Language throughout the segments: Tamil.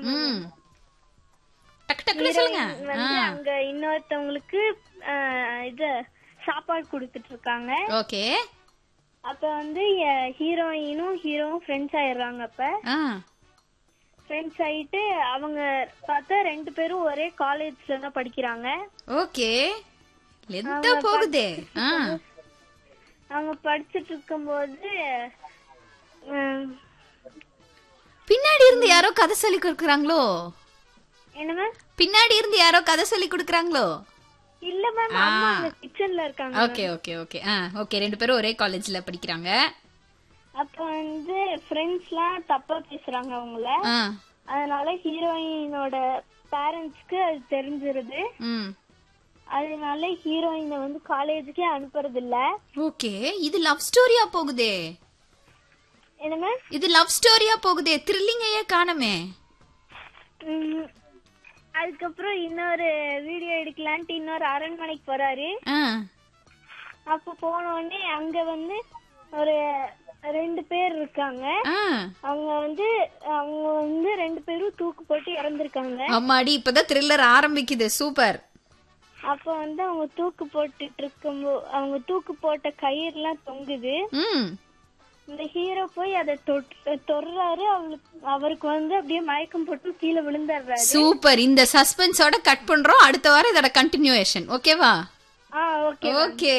ம் டக்கு டக்குன்னு சொல்லுங்க வந்து அங்க இன்னொருத்தவங்களுக்கு ஆஹ், இது சாப்பாடு கொடுத்துட்டு இருக்காங்க ஓகே அப்ப வந்து ஹீரோயினும் ஹீரோவும் ஃப்ரெண்ட்ஸ் ஆயிடுறாங்க அப்ப ஆ ஃப்ரெண்ட்ஸ் ஆயிட்டு அவங்க பார்த்தா ரெண்டு பேரும் ஒரே காலேஜ்ல தான் படிக்கிறாங்க ஓகே லெந்தா போகுதே ஆ அவங்க படிச்சுட்டு இருக்கும்போது உம், பின்னாடி இருந்து யாரோ கதை சொல்லி கொடுக்குறாங்களோ என்ன மேம் பின்னாடி இருந்து யாரோ கதை சொல்லி கொடுக்குறாங்களோ இல்ல மேம் அம்மா அங்க கிச்சன்ல இருக்காங்க ஓகே ஓகே ஓகே ஆ ஓகே ரெண்டு பேரும் ஒரே காலேஜ்ல படிக்கிறாங்க அப்ப வந்து ஃப்ரெண்ட்ஸ்லாம் தப்பா பேசுறாங்க அவங்கள ஆ அதனால ஹீரோயினோட பேரண்ட்ஸ்க்கு அது தெரிஞ்சிருது ம் அதனால ஹீரோயினை வந்து காலேஜுக்கே அனுப்புறது இல்ல ஓகே இது லவ் ஸ்டோரியா போகுதே என்ன மேம் இது லவ் ஸ்டோரியா போகுதே த்ரில்லிங்கையே காணமே உம், அதுக்கப்புறம் இன்னொரு வீடியோ எடுக்கலான்ட்டு இன்னொரு அரண்மனைக்கு போறாரு ஆ அப்ப போன உடனே அங்க வந்து ஒரு ரெண்டு பேர் இருக்காங்க ஆ அவங்க வந்து அவங்க வந்து ரெண்டு பேரும் தூக்கு போட்டு இறந்திருக்காங்க அம்மாடி இப்பதான் த்ரில்லர் ஆரம்பிக்குது சூப்பர் அப்ப வந்து அவங்க தூக்கு போட்டுட்டு இருக்கும்போது அவங்க தூக்கு போட்ட கயிறுலாம் தொங்குது ம் இந்த ஹீரோ போய் அதை தொட்டு தொடுறாரு அவளுக்கு அவருக்கு வந்து அப்படியே மயக்கம் போட்டு கீழே விழுந்துடுறாரு சூப்பர் இந்த சஸ்பென்ஸோட கட் பண்றோம் அடுத்த வாரம் இதோட கண்டினியூவேஷன் ஓகேவா ஆ ஓகே ஓகே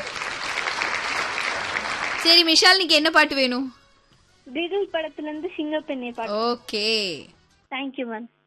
சரி விஷால் நீக்கு என்ன பாட்டு வேணும் பிகில் படத்துல இருந்து சிங்கப்பெண்ணை பாட்டு ஓகே தேங்க்யூ மேம்